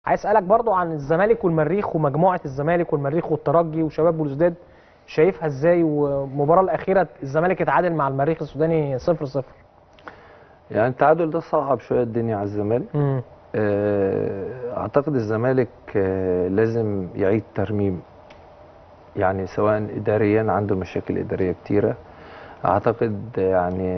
عايز اسالك برضو عن الزمالك والمريخ ومجموعه الزمالك والمريخ والترجي وشباب بلوزداد شايفها ازاي والمباراه الاخيره الزمالك اتعادل مع المريخ السوداني 0 0 يعني التعادل ده صعب شويه الدنيا على الزمالك امم آه، اعتقد الزمالك آه، لازم يعيد ترميم يعني سواء اداريا عنده مشاكل اداريه كتيره اعتقد يعني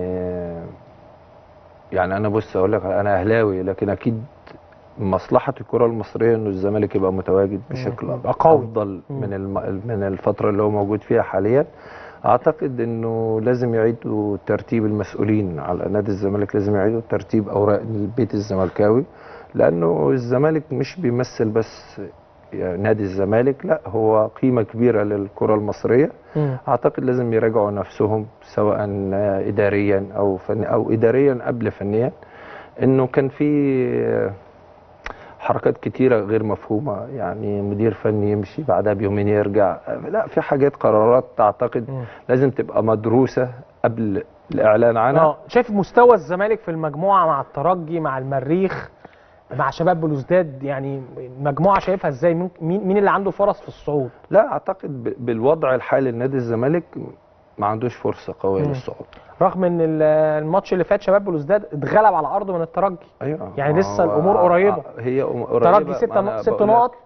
يعني انا بص اقول لك انا اهلاوي لكن اكيد مصلحه الكره المصريه انه الزمالك يبقى متواجد بشكل يبقى قوي. افضل مم. من الم... من الفتره اللي هو موجود فيها حاليا اعتقد انه لازم يعيدوا ترتيب المسؤولين على نادي الزمالك لازم يعيدوا ترتيب اوراق البيت الزملكاوي لانه الزمالك مش بيمثل بس يعني نادي الزمالك لا هو قيمه كبيره للكره المصريه امم اعتقد لازم يراجعوا نفسهم سواء اداريا او فن او اداريا قبل فنيا انه كان في حركات كتيره غير مفهومه يعني مدير فني يمشي بعدها بيومين يرجع لا في حاجات قرارات اعتقد مم. لازم تبقى مدروسه قبل الاعلان عنها اه شايف مستوى الزمالك في المجموعه مع الترجي مع المريخ مع شباب بلوزداد يعني المجموعه شايفها ازاي مين مين مين اللي عنده فرص في الصعود لا اعتقد ب- بالوضع الحالي لنادي الزمالك ما عندوش فرصه قويه مم. للصعود رغم ان ال- الماتش اللي فات شباب بلوزداد اتغلب على ارضه من الترجي ايوه يعني ما لسه هو- الأمور قريبة. هي أم- قريبه الترجي ما ست أنا ست بقول لك نقط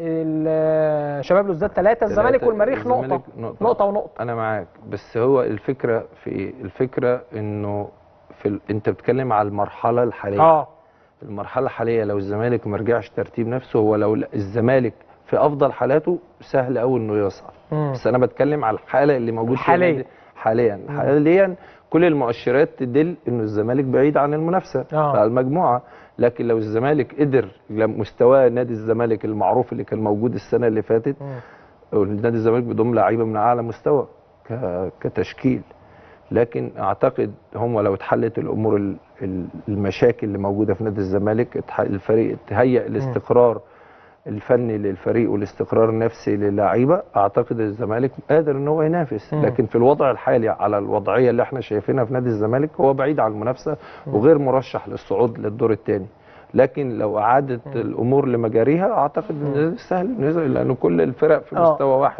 ال- شباب بلوزداد ثلاثه الزمالك تلاتة، والمريخ نقطه الزمالك نقطة. نقطه ونقطه انا معاك بس هو الفكره في ايه الفكره انه في ال... انت بتتكلم على المرحله الحاليه اه المرحله الحاليه لو الزمالك ما رجعش ترتيب نفسه هو لو الزمالك في افضل حالاته سهل قوي انه يصعد مم. بس انا بتكلم على الحاله اللي موجود فيها حاليا. النادي- حاليا حاليا كل المؤشرات تدل انه الزمالك بعيد عن المنافسه آه. على المجموعه لكن لو الزمالك قدر لمستوى نادي الزمالك المعروف اللي كان موجود السنه اللي فاتت مم. نادي الزمالك بيضم لعيبه من اعلى مستوى ك- كتشكيل لكن اعتقد هم لو اتحلت الامور ال- ال- المشاكل اللي موجوده في نادي الزمالك اتح- الفريق تهيأ الاستقرار الفني للفريق والاستقرار النفسي للعيبه اعتقد الزمالك قادر ان هو ينافس مم. لكن في الوضع الحالي على الوضعيه اللي احنا شايفينها في نادي الزمالك هو بعيد عن المنافسه وغير مرشح للصعود للدور الثاني لكن لو اعادت الامور لمجاريها اعتقد ان سهل انه ينزل لانه كل الفرق في آه. مستوى واحد